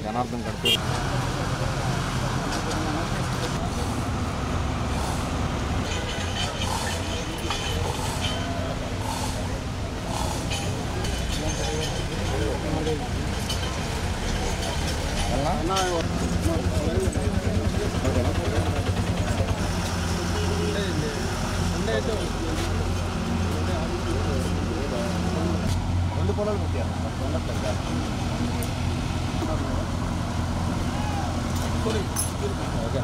జనార్దన్ గడ్కరీ రెండు పొలాలు పెట్టారు ఉండట్లేదు కదా. ఓకే.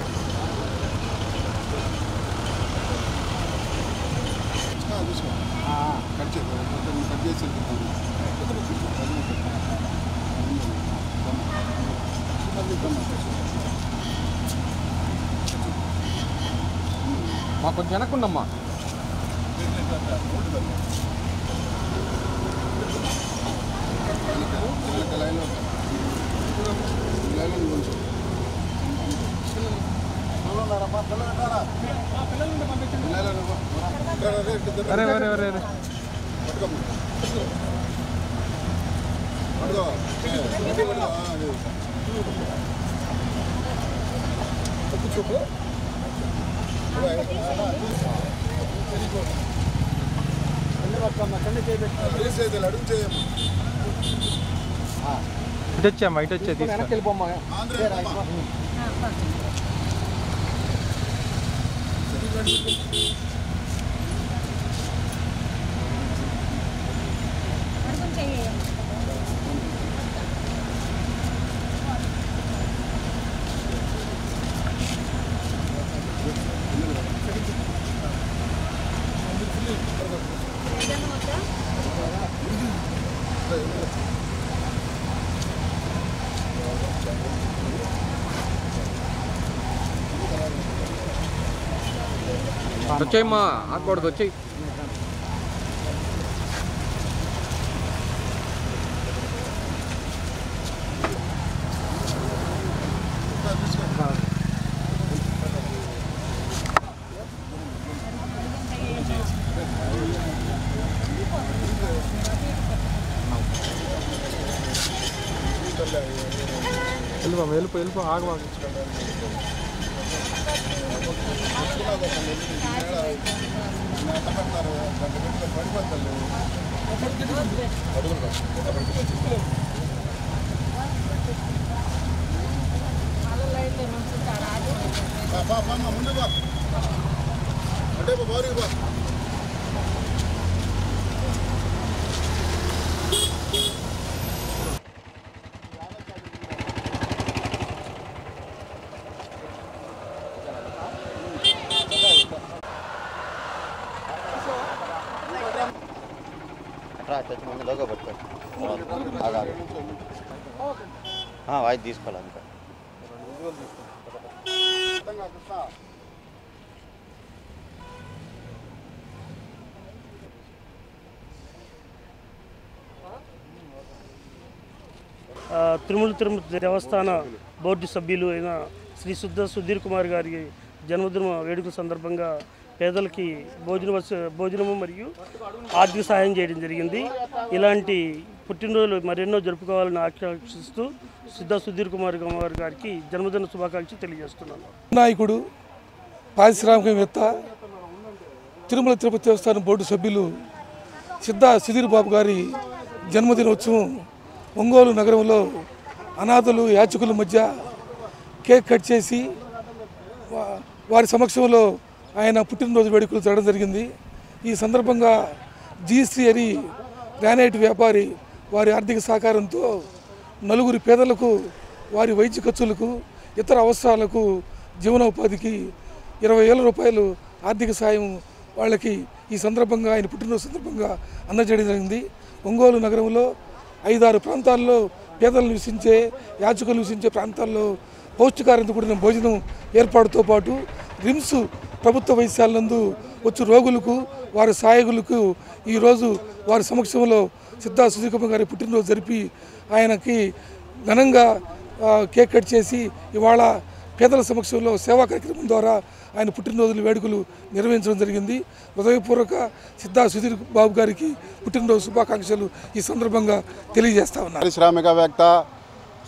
ఆ, కట్ చేయాలి మొత్తం కట్ చేసి మా కొంచెం వెనక్కుండమ్మా లైన్లో లైన్లో కొంచెం అరే అరే అరే అరే అడుగు చేయమ్మా ఇటు వచ్చామ్మా ఇటు వచ్చే వెనక్కి తీసుకో వెళ్ళిపోమ్మా వచ్చేయమ్మా ఆకూడదు వచ్చేయి వెళ్ళిపో వెళ్ళిపో వెళ్ళిపో ఆగమా ముందు బా అంటే బారీ బా రా చచ్చి ముందు లోగో పట్టుకోండి ఆగాలి వాయిస్ తీసుకోవాలి అంతే ఆ, తిరుమల తిరుమల దేవస్థాన బోర్డు సభ్యులు అయిన శ్రీ శుద్ధ సుధీర్ కుమార్ గారి జన్మదిన వేడుకల సందర్భంగా పేదలకి భోజన వస- భోజనము మరియు ఆర్థిక సహాయం చేయడం జరిగింది ఇలాంటి పుట్టినరోజులు మరెన్నో జరుపుకోవాలని ఆకాంక్షిస్తూ సిద్ధ సుధీర్ కుమార్ కుమార్ గారికి జన్మదిన శుభాకాంక్షలు తెలియజేస్తున్నాను నాయకుడు పారిశ్రామికవేత్త తిరుమల తిరుపతి దేవస్థానం బోర్డు సభ్యులు సిద్ధా సుధీర్ బాబు గారి జన్మదినోత్సవం ఒంగోలు నగరంలో అనాథలు యాచకుల మధ్య కేక్ కట్ చేసి వా- వారి సమక్షంలో ఆయన పుట్టినరోజు వేడుకలు జరగడం జరిగింది ఈ సందర్భంగా జీశ్రీ అని గ్రానైట్ వ్యాపారి వారి ఆర్థిక సహకారంతో నలుగురి పేదలకు వారి వైద్య ఖర్చులకు ఇతర అవసరాలకు జీవనోపాధికి ఇరవై వేల రూపాయలు ఆర్థిక సాయం వాళ్ళకి ఈ సందర్భంగా ఆయన పుట్టినరోజు సందర్భంగా అందజేయడం జరిగింది ఒంగోలు నగరంలో ఐదారు ప్రాంతాల్లో పేదలు నివసించే యాచకులు నివసించే ప్రాంతాల్లో పౌష్టికారంతో కూడిన భోజనం ఏర్పాటుతో పాటు రిమ్స్ ప్రభుత్వ వైద్యశాలందు వచ్చి రోగులకు వారి సహాయకులకు ఈరోజు వారి సమక్షంలో సిద్ధా సుధీకుమార్ గారి పుట్టినరోజు జరిపి ఆయనకి ఘనంగా ఆ, కేక్ కట్ చేసి ఇవాళ పేదల సమక్షంలో సేవా కార్యక్రమం ద్వారా ఆయన పుట్టినరోజుల వేడుకలు నిర్వహించడం జరిగింది హృదయపూర్వక సిద్ధా సుధీర్ బాబు గారికి పుట్టినరోజు శుభాకాంక్షలు ఈ సందర్భంగా తెలియజేస్తా ఉన్నారు పారిశ్రామికవేత్త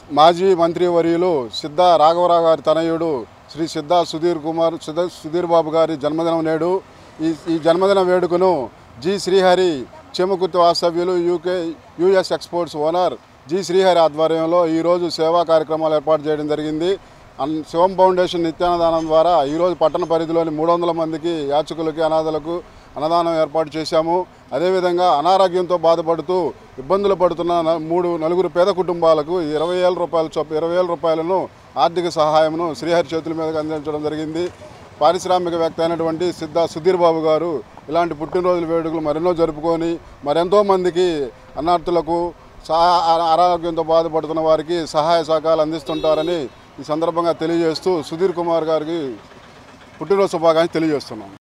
మాజీ మంత్రివర్యులు సిద్ధ రాఘవరావు గారి తనయుడు శ్రీ సిద్ధ సుధీర్ కుమార్ సిద్ధ సుధీర్ బాబు గారి జన్మదినం నేడు ఈ ఈ జన్మదిన వేడుకను జి శ్రీహరి చీమకుర్తి వాస్తవ్యులు UK US exports owner G Srihari ఆధ్వర్యంలో ఈరోజు సేవా కార్యక్రమాలు ఏర్పాటు చేయడం జరిగింది అన్ శివం ఫౌండేషన్ నిత్యాన్నదానం ద్వారా ఈరోజు పట్టణ పరిధిలోని మూడు వందల మందికి యాచకులకి అనాథలకు అన్నదానం ఏర్పాటు చేశాము అదేవిధంగా అనారోగ్యంతో బాధపడుతూ ఇబ్బందులు పడుతున్న న- మూడు నలుగురు పేద కుటుంబాలకు ఇరవై వేల రూపాయల చొప్ప ఇరవై వేల రూపాయలను ఆర్థిక సహాయమును శ్రీహరి చేతుల మీదుగా అందించడం జరిగింది పారిశ్రామికవేత్త అయినటువంటి సిద్ధ సుధీర్ బాబు గారు ఇలాంటి పుట్టినరోజుల వేడుకలు మరెన్నో జరుపుకొని మరెంతో మందికి అన్నార్థులకు సహా అనారోగ్యంతో బాధపడుతున్న వారికి సహాయ సహకారాలు అందిస్తుంటారని ఈ సందర్భంగా తెలియజేస్తూ సుధీర్ కుమార్ గారికి పుట్టినరోజు శుభాకాంక్షలు తెలియజేస్తున్నాం